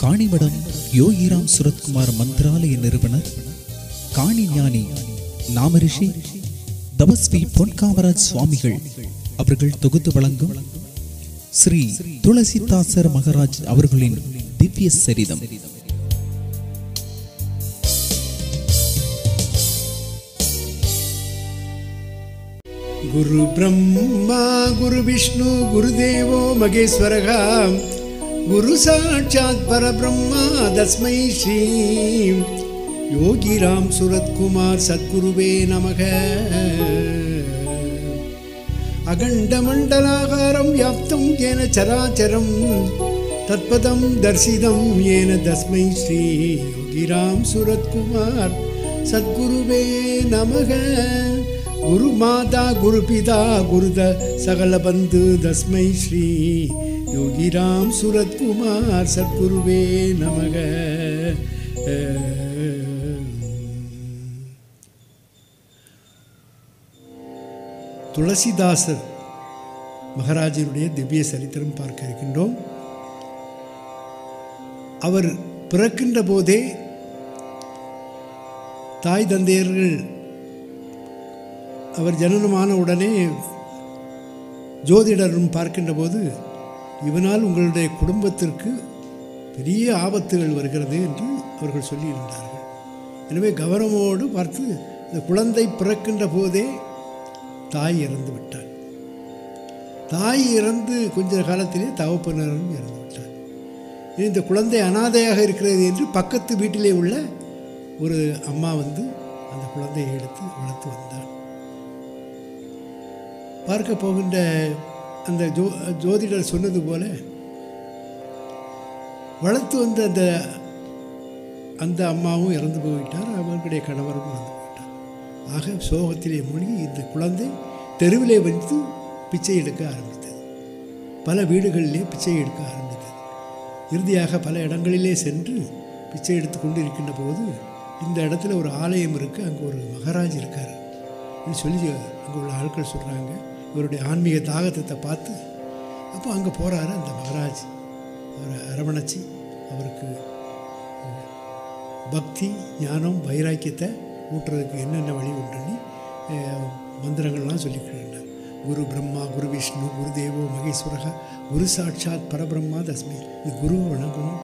காணிமடம் யோகிராம் சுரத்குமார் மந்திராலய நிறுவனர் காணி ஞானி நாமரிஷி தபஸ்வி பொன்காமராஜ் சுவாமிகள் அவர்கள் தொகுத்து வழங்கும் ஸ்ரீ துளசிதாசர் மகராஜ் அவர்களின் திவ்ய சரிதம் गुरु ब्रह्मा गुरु विष्णु गुरुदेवो महेश्वरः गुरु साक्षात् परब्रह्मा तस्मै श्री योगिराम सुरत्कुमार सद्गुरुवे नमः अखण्डमण्डलाकारं व्याप्तं येन चराचरं तत्पदं दर्शितं येन तस्मै श्री योगिराम सुरत्कुमार सद्गुरुवे नमः गुरुमाता गुरुपिता गुरुद सकलबन्धु तस्मै श्री योगिराम सुरत्कुमार सद्गुरुवे नमः துளசிதாசர் மகாராஜனுடைய திவ்ய சரித்திரம் பார்க்க இருக்கின்றோம் அவர் பிறக்கின்ற போதே தாய் தந்தையர்கள் அவர் ஜனனமான உடனே ஜோதிடரும் பார்க்கின்ற போது இவனால் உங்களுடைய குடும்பத்திற்கு பெரிய ஆபத்துகள் வருகிறது என்று அவர்கள் சொல்லியிருந்தார்கள் எனவே கவனமோடு பார்த்து இந்த குழந்தை பிறக்கின்ற போதே தாய் இறந்து விட்டார் தாய் இறந்து கொஞ்ச காலத்திலே தகப்பனரும் இறந்து விட்டார் இனி இந்த குழந்தை அனாதையாக இருக்கிறது என்று பக்கத்து வீட்டிலே உள்ள ஒரு அம்மா வந்து அந்த குழந்தையை எடுத்து வளர்த்து வந்தார் பார்க்க போகின்ற அந்த ஜோ ஜோதிடர் சொன்னது போல வளர்த்து வந்த அந்த அந்த அம்மாவும் இறந்து போய்விட்டார் அவர்களுடைய கணவரும் இறந்து போயிட்டார் ஆக சோகத்திலே மூழ்கி இந்த குழந்தை தெருவிலே வந்து பிச்சை எடுக்க ஆரம்பித்தது பல வீடுகளிலே பிச்சை எடுக்க ஆரம்பித்தது இறுதியாக பல இடங்களிலே சென்று பிச்சை எடுத்து கொண்டு இருக்கின்ற போது இந்த இடத்துல ஒரு ஆலயம் இருக்குது அங்கே ஒரு மகாராஜ் இருக்கார் சொல்லி அங்கே உள்ள ஆட்கள் சொல்கிறாங்க இவருடைய ஆன்மீக தாகத்தை பார்த்து அப்போ அங்கே போகிறாரு அந்த மகாராஜ் அவரை அரவணைச்சி அவருக்கு பக்தி ஞானம் வைராக்கியத்தை ஊட்டுறதுக்கு என்னென்ன வழி உண்டுன்னு மந்திரங்கள்லாம் சொல்லிக்கிட்டார் குரு பிரம்மா குரு விஷ்ணு குரு தேவோ மகேஸ்வரக குரு சாட்சாத் பரபிரம்மா தஸ்மி இது குருவை வணங்கணும்